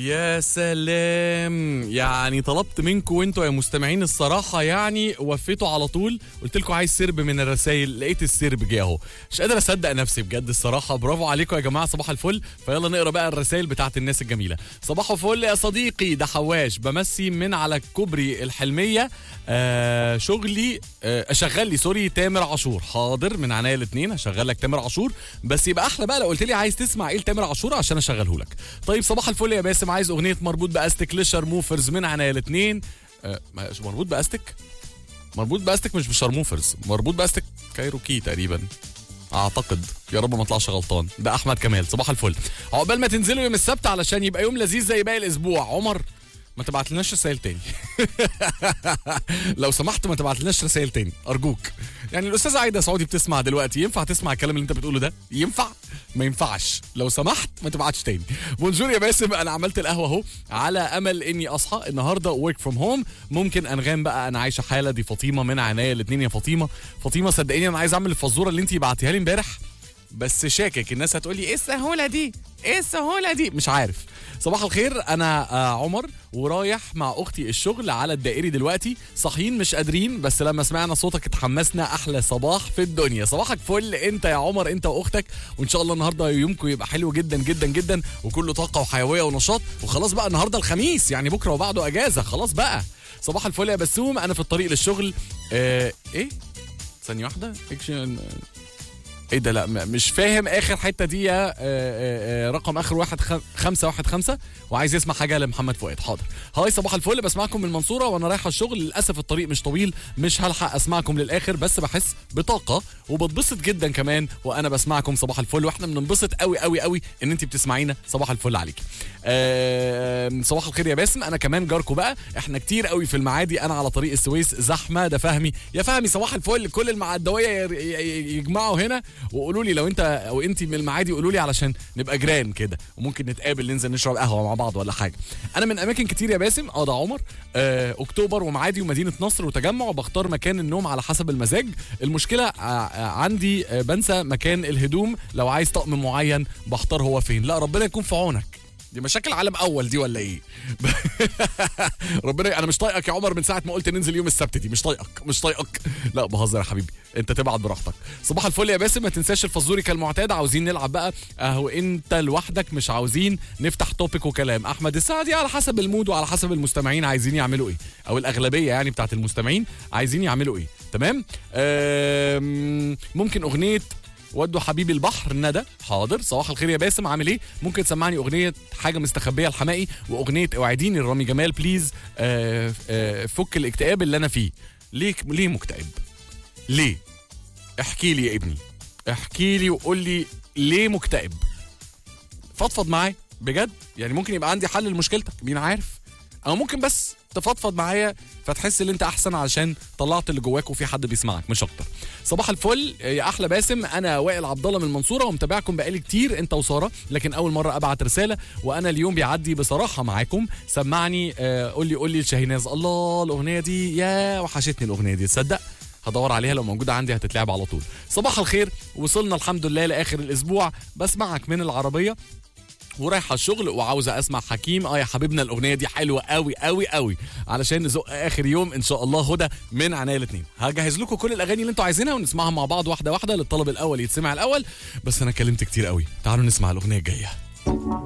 يا سلام يعني طلبت منكم وانتوا يا مستمعين الصراحة يعني وفيتوا على طول قلت لكم عايز سرب من الرسائل لقيت السرب جه اهو مش قادر اصدق نفسي بجد الصراحة برافو عليكم يا جماعة صباح الفل فيلا نقرا بقى الرسائل بتاعت الناس الجميلة صباح الفل يا صديقي ده حواش بمسي من على كوبري الحلمية آه شغلي آه اشغل لي سوري تامر عاشور حاضر من عناية الاثنين هشغل لك تامر عاشور بس يبقى احلى بقى لو قلت لي عايز تسمع ايه لتامر عاشور عشان اشغله لك طيب صباح الفل يا باسم عايز اغنيه مربوط باستك للشرموفرز من عناية الاثنين آه مش مربوط باستك مربوط باستك مش بشرموفرز مربوط باستك كايروكي تقريبا اعتقد يا رب ما اطلعش غلطان ده احمد كمال صباح الفل عقبال ما تنزلوا يوم السبت علشان يبقى يوم لذيذ زي باقي الاسبوع عمر ما تبعت لناش رسائل تاني لو سمحت ما تبعت لناش رسائل تاني ارجوك يعني الاستاذه عايده سعودي بتسمع دلوقتي ينفع تسمع الكلام اللي انت بتقوله ده ينفع ما ينفعش لو سمحت ما تبعتش تاني بونجور يا باسم انا عملت القهوه اهو على امل اني اصحى النهارده ورك فروم هوم ممكن انغام بقى انا عايشه حاله دي فاطمه من عناية الاثنين يا فاطمه فاطمه صدقيني انا عايز اعمل الفزوره اللي انت بعتيها لي امبارح بس شاكك الناس هتقول لي ايه السهوله دي ايه السهوله دي مش عارف صباح الخير انا آه عمر ورايح مع اختي الشغل على الدائري دلوقتي صاحيين مش قادرين بس لما سمعنا صوتك اتحمسنا احلى صباح في الدنيا صباحك فل انت يا عمر انت واختك وان شاء الله النهارده يومكم يبقى حلو جدا جدا جدا وكله طاقه وحيويه ونشاط وخلاص بقى النهارده الخميس يعني بكره وبعده اجازه خلاص بقى صباح الفل يا بسوم انا في الطريق للشغل آه ايه ثانيه واحده اكشن ايه ده لا م- مش فاهم اخر حته دي يا آه، آه، آه، رقم اخر واحد خ- خمسة واحد خمسة وعايز يسمع حاجه لمحمد فؤاد حاضر هاي صباح الفل بسمعكم من المنصوره وانا رايح الشغل للاسف الطريق مش طويل مش هلحق اسمعكم للاخر بس بحس بطاقه وبتبسط جدا كمان وانا بسمعكم صباح الفل واحنا بننبسط قوي قوي قوي ان انت بتسمعينا صباح الفل عليك آه صباح الخير يا باسم انا كمان جاركو بقى احنا كتير قوي في المعادي انا على طريق السويس زحمه ده فهمي يا فهمي صباح الفل كل المعدويه ير- ي- ي- يجمعوا هنا وقولوا لي لو انت او انت من المعادي قولوا لي علشان نبقى جيران كده وممكن نتقابل ننزل نشرب قهوه مع بعض ولا حاجه انا من اماكن كتير يا باسم اه ده عمر آه اكتوبر ومعادي ومدينه نصر وتجمع وبختار مكان النوم على حسب المزاج المشكله ع- ع- عندي آه بنسى مكان الهدوم لو عايز طقم معين بختار هو فين لا ربنا يكون في عونك دي مشاكل عالم اول دي ولا ايه ربنا انا مش طايقك يا عمر من ساعه ما قلت ننزل يوم السبت دي مش طايقك مش طايقك لا بهزر يا حبيبي انت تبعت براحتك صباح الفل يا باسم ما تنساش الفزوري كالمعتاد عاوزين نلعب بقى اهو انت لوحدك مش عاوزين نفتح توبيك وكلام احمد السعدي على حسب المود وعلى حسب المستمعين عايزين يعملوا ايه او الاغلبيه يعني بتاعت المستمعين عايزين يعملوا ايه تمام آم، ممكن اغنيه ودوا حبيبي البحر ندى حاضر صباح الخير يا باسم عامل ايه ممكن تسمعني اغنيه حاجه مستخبيه الحمائي واغنيه اوعديني لرامي جمال بليز آه آه فك الاكتئاب اللي انا فيه ليه ليه مكتئب ليه احكي لي يا ابني احكي لي وقول لي ليه مكتئب فضفض معايا بجد يعني ممكن يبقى عندي حل لمشكلتك مين عارف او ممكن بس تفضفض معايا فتحس ان انت احسن علشان طلعت اللي جواك وفي حد بيسمعك مش اكتر صباح الفل يا احلى باسم انا وائل عبد الله من المنصوره ومتابعكم بقالي كتير انت وساره لكن اول مره ابعت رساله وانا اليوم بيعدي بصراحه معاكم سمعني آه، قول لي قول لي لشاهيناز الله الاغنيه دي يا وحشتني الاغنيه دي تصدق هدور عليها لو موجوده عندي هتتلعب على طول صباح الخير وصلنا الحمد لله لاخر الاسبوع بسمعك من العربيه ورايحه الشغل وعاوزه اسمع حكيم اه يا حبيبنا الاغنيه دي حلوه قوي قوي قوي علشان نزق اخر يوم ان شاء الله هدى من عناية الاثنين هجهز لكم كل الاغاني اللي انتوا عايزينها ونسمعها مع بعض واحده واحده للطلب الاول يتسمع الاول بس انا اتكلمت كتير قوي تعالوا نسمع الاغنيه الجايه